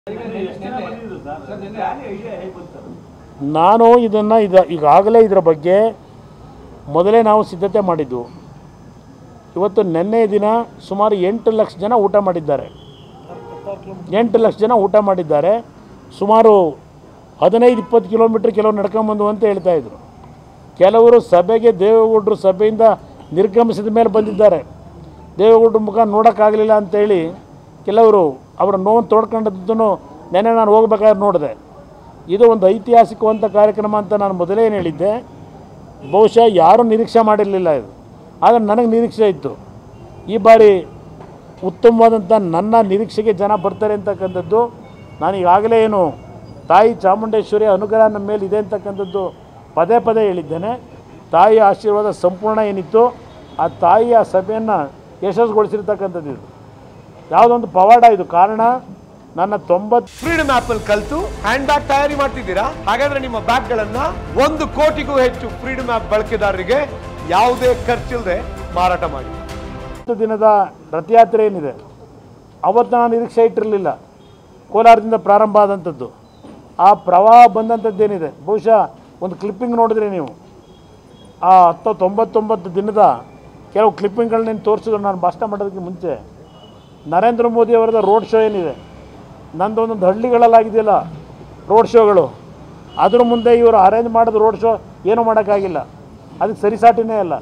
ನಾನು ಇದನ್ನು ಇದು ಈಗಾಗಲೇ ಇದರ ಬಗ್ಗೆ ಮೊದಲೇ ನಾವು ಸಿದ್ಧತೆ ಮಾಡಿದ್ದು ಇವತ್ತು ನಿನ್ನೆ ದಿನ ಸುಮಾರು ಎಂಟು ಲಕ್ಷ ಜನ ಊಟ ಮಾಡಿದ್ದಾರೆ ಎಂಟು ಲಕ್ಷ ಜನ ಊಟ ಮಾಡಿದ್ದಾರೆ ಸುಮಾರು ಹದಿನೈದು ಇಪ್ಪತ್ತು ಕಿಲೋಮೀಟ್ರ್ ಕೆಲವರು ನಡ್ಕೊಂಬಂದು ಅಂತ ಹೇಳ್ತಾ ಇದ್ರು ಕೆಲವರು ಸಭೆಗೆ ದೇವೇಗೌಡರು ಸಭೆಯಿಂದ ನಿರ್ಗಮಿಸಿದ ಮೇಲೆ ಬಂದಿದ್ದಾರೆ ದೇವೇಗೌಡರ ಮುಖ ನೋಡೋಕ್ಕಾಗಲಿಲ್ಲ ಅಂತೇಳಿ ಕೆಲವರು ಅವರ ನೋವು ತೋಡ್ಕೊಂಡದ್ದನ್ನು ನೆನ್ನೆ ನಾನು ಹೋಗ್ಬೇಕಾದ್ರೆ ನೋಡಿದೆ ಇದು ಒಂದು ಐತಿಹಾಸಿಕವಂತ ಕಾರ್ಯಕ್ರಮ ಅಂತ ನಾನು ಮೊದಲೇ ಏನು ಹೇಳಿದ್ದೆ ಬಹುಶಃ ಯಾರೂ ನಿರೀಕ್ಷೆ ಮಾಡಿರಲಿಲ್ಲ ಇದು ಆದರೆ ನನಗೆ ನಿರೀಕ್ಷೆ ಇತ್ತು ಈ ಬಾರಿ ಉತ್ತಮವಾದಂಥ ನನ್ನ ನಿರೀಕ್ಷೆಗೆ ಜನ ಬರ್ತಾರೆ ಅಂತಕ್ಕಂಥದ್ದು ನಾನು ಈಗಾಗಲೇ ಏನು ತಾಯಿ ಚಾಮುಂಡೇಶ್ವರಿ ಅನುಗ್ರಹ ನಮ್ಮ ಮೇಲೆ ಇದೆ ಅಂತಕ್ಕಂಥದ್ದು ಪದೇ ಪದೇ ಹೇಳಿದ್ದೇನೆ ತಾಯಿ ಆಶೀರ್ವಾದ ಸಂಪೂರ್ಣ ಏನಿತ್ತು ಆ ತಾಯಿಯ ಸಭೆಯನ್ನು ಯಶಸ್ಸುಗೊಳಿಸಿರ್ತಕ್ಕಂಥದ್ದು ಇದು ಯಾವುದೊಂದು ಪವಾಡ ಇದು ಕಾರಣ ನನ್ನ ತೊಂಬತ್ತು ಫ್ರೀಡಮ್ ಆಪ್ ಅಲ್ಲಿ ಕಲ್ತು ಹ್ಯಾಂಡ್ ಬ್ಯಾಗ್ ತಯಾರಿ ಮಾಡ್ತಿದ್ದೀರಾ ಹಾಗಾದ್ರೆ ನಿಮ್ಮ ಬ್ಯಾಗ್ ಗಳನ್ನ ಒಂದು ಕೋಟಿಗೂ ಹೆಚ್ಚು ಫ್ರೀಡಮ್ ಆಪ್ ಬಳಕೆದಾರರಿಗೆ ಯಾವುದೇ ಖರ್ಚಿಲ್ಲದೆ ಮಾರಾಟ ಮಾಡಿ ಹತ್ತು ದಿನದ ರಥಯಾತ್ರೆ ಏನಿದೆ ಅವತ್ತು ನಾನು ನಿರೀಕ್ಷೆ ಇಟ್ಟಿರಲಿಲ್ಲ ಕೋಲಾರದಿಂದ ಪ್ರಾರಂಭ ಆದಂಥದ್ದು ಆ ಪ್ರವಾಹ ಬಂದಂಥದ್ದೇನಿದೆ ಬಹುಶಃ ಒಂದು ಕ್ಲಿಪ್ಪಿಂಗ್ ನೋಡಿದ್ರೆ ನೀವು ಆ ಹತ್ತು ತೊಂಬತ್ತೊಂಬತ್ತು ದಿನದ ಕೆಲವು ಕ್ಲಿಪ್ಪಿಂಗ್ಗಳನ್ನ ತೋರಿಸಿದ್ರು ನಾನು ಭಾಷಣ ಮಾಡೋದಕ್ಕೆ ಮುಂಚೆ ನರೇಂದ್ರ ಮೋದಿ ಅವರದ ರೋಡ್ ಶೋ ಏನಿದೆ ನಂದು ಒಂದೊಂದು ಹಳ್ಳಿಗಳಲ್ಲಾಗಿದೆಯಲ್ಲ ರೋಡ್ ಶೋಗಳು ಅದ್ರ ಮುಂದೆ ಇವರು ಅರೇಂಜ್ ಮಾಡಿದ ರೋಡ್ ಶೋ ಏನೂ ಮಾಡೋಕ್ಕಾಗಿಲ್ಲ ಅದಕ್ಕೆ ಸರಿಸಾಟಿನೇ ಅಲ್ಲ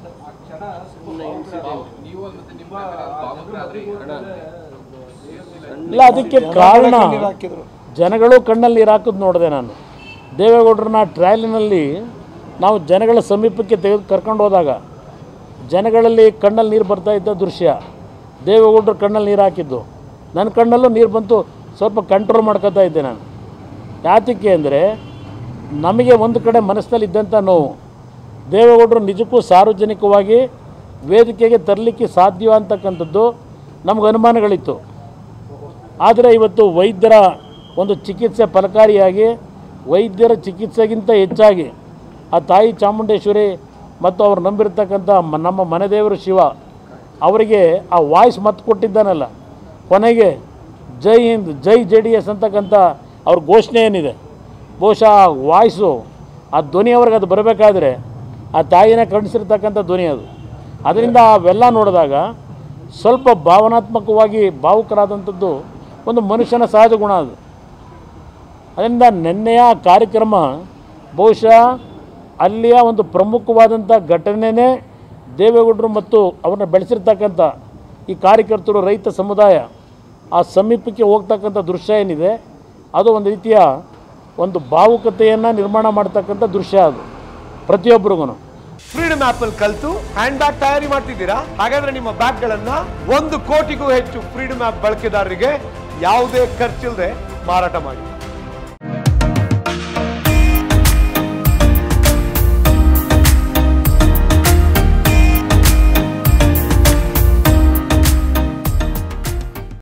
ಇಲ್ಲ ಅದಕ್ಕೆ ಕಾರಣ ಜನಗಳು ಕಣ್ಣಲ್ಲಿ ನೀರು ಹಾಕೋದು ನೋಡಿದೆ ನಾನು ದೇವೇಗೌಡರನ್ನ ಟ್ರಯಲಿನಲ್ಲಿ ನಾವು ಜನಗಳ ಸಮೀಪಕ್ಕೆ ತೆಗೆದು ಕರ್ಕೊಂಡು ಹೋದಾಗ ಜನಗಳಲ್ಲಿ ಕಣ್ಣಲ್ಲಿ ನೀರು ಬರ್ತಾ ಇದ್ದ ದೃಶ್ಯ ದೇವೇಗೌಡರು ಕಣ್ಣಲ್ಲಿ ನೀರು ಹಾಕಿದ್ದು ನನ್ನ ಕಣ್ಣಲ್ಲೂ ನೀರು ಬಂತು ಸ್ವಲ್ಪ ಕಂಟ್ರೋಲ್ ಮಾಡ್ಕೊತಾ ಇದ್ದೆ ನಾನು ಯಾತಕ್ಕೆ ಅಂದರೆ ನಮಗೆ ಒಂದು ಕಡೆ ಮನಸ್ಸಿನಲ್ಲಿ ಇದ್ದಂಥ ನೋವು ದೇವೇಗೌಡರು ನಿಜಕ್ಕೂ ಸಾರ್ವಜನಿಕವಾಗಿ ವೇದಿಕೆಗೆ ತರಲಿಕ್ಕೆ ಸಾಧ್ಯ ಅಂತಕ್ಕಂಥದ್ದು ನಮಗೆ ಅನುಮಾನಗಳಿತ್ತು ಆದರೆ ಇವತ್ತು ವೈದ್ಯರ ಒಂದು ಚಿಕಿತ್ಸೆ ಫಲಕಾರಿಯಾಗಿ ವೈದ್ಯರ ಚಿಕಿತ್ಸೆಗಿಂತ ಹೆಚ್ಚಾಗಿ ಆ ತಾಯಿ ಚಾಮುಂಡೇಶ್ವರಿ ಮತ್ತು ಅವ್ರು ನಂಬಿರ್ತಕ್ಕಂಥ ಮ- ನಮ್ಮ ಮನೆದೇವರು ಶಿವ ಅವರಿಗೆ ಆ ವಾಯ್ಸ್ ಮತ್ತು ಕೊಟ್ಟಿದ್ದಾನಲ್ಲ ಕೊನೆಗೆ Jai Hind Jai J D S ಅಂತಕ್ಕಂಥ ಅವ್ರ ಘೋಷಣೆ ಏನಿದೆ ಬಹುಶಃ ಆ ವಾಯ್ಸು ಆ ಧ್ವನಿ ಅವ್ರಿಗೆ ಅದು ಬರಬೇಕಾದ್ರೆ ಆ ತಾಯಿನೇ ಕಣಿಸಿರ್ತಕ್ಕಂಥ ಧ್ವನಿ ಅದು ಅದರಿಂದ ಅವೆಲ್ಲ ನೋಡಿದಾಗ ಸ್ವಲ್ಪ ಭಾವನಾತ್ಮಕವಾಗಿ ಭಾವುಕರಾದಂಥದ್ದು ಒಂದು ಮನುಷ್ಯನ ಸಹಜ ಗುಣ ಅದು ಅದರಿಂದ ನಿನ್ನೆಯ ಕಾರ್ಯಕ್ರಮ ಬಹುಶಃ ಅಲ್ಲಿಯ ಒಂದು ಪ್ರಮುಖವಾದಂಥ ಘಟನೆನೇ ದೇವೇಗೌಡರು ಮತ್ತು ಅವ್ರನ್ನ ಬೆಳೆಸಿರ್ತಕ್ಕಂಥ ಈ ಕಾರ್ಯಕರ್ತರು ರೈತ ಸಮುದಾಯ ಆ ಸಮೀಪಕ್ಕೆ ಹೋಗ್ತಕ್ಕಂಥ ದೃಶ್ಯ ಏನಿದೆ ಅದು ಒಂದು ರೀತಿಯ ಒಂದು ಭಾವುಕತೆಯನ್ನು ನಿರ್ಮಾಣ ಮಾಡ್ತಕ್ಕಂಥ ದೃಶ್ಯ ಅದು ಪ್ರತಿಯೊಬ್ಬರಿಗೂ ಫ್ರೀಡಮ್ ಆಪ್ ಅಲ್ಲಿ ಕಲ್ತು ಹ್ಯಾಂಡ್ ಬ್ಯಾಗ್ ತಯಾರಿ ಮಾಡ್ತಿದ್ದೀರಾ ಹಾಗಾದ್ರೆ ನಿಮ್ಮ ಬ್ಯಾಗ್ ಗಳನ್ನ ಒಂದು ಕೋಟಿಗೂ ಹೆಚ್ಚು ಫ್ರೀಡಮ್ ಆಪ್ ಬಳಕೆದಾರರಿಗೆ ಯಾವುದೇ ಖರ್ಚಿಲ್ಲದೆ ಮಾರಾಟ ಮಾಡಿ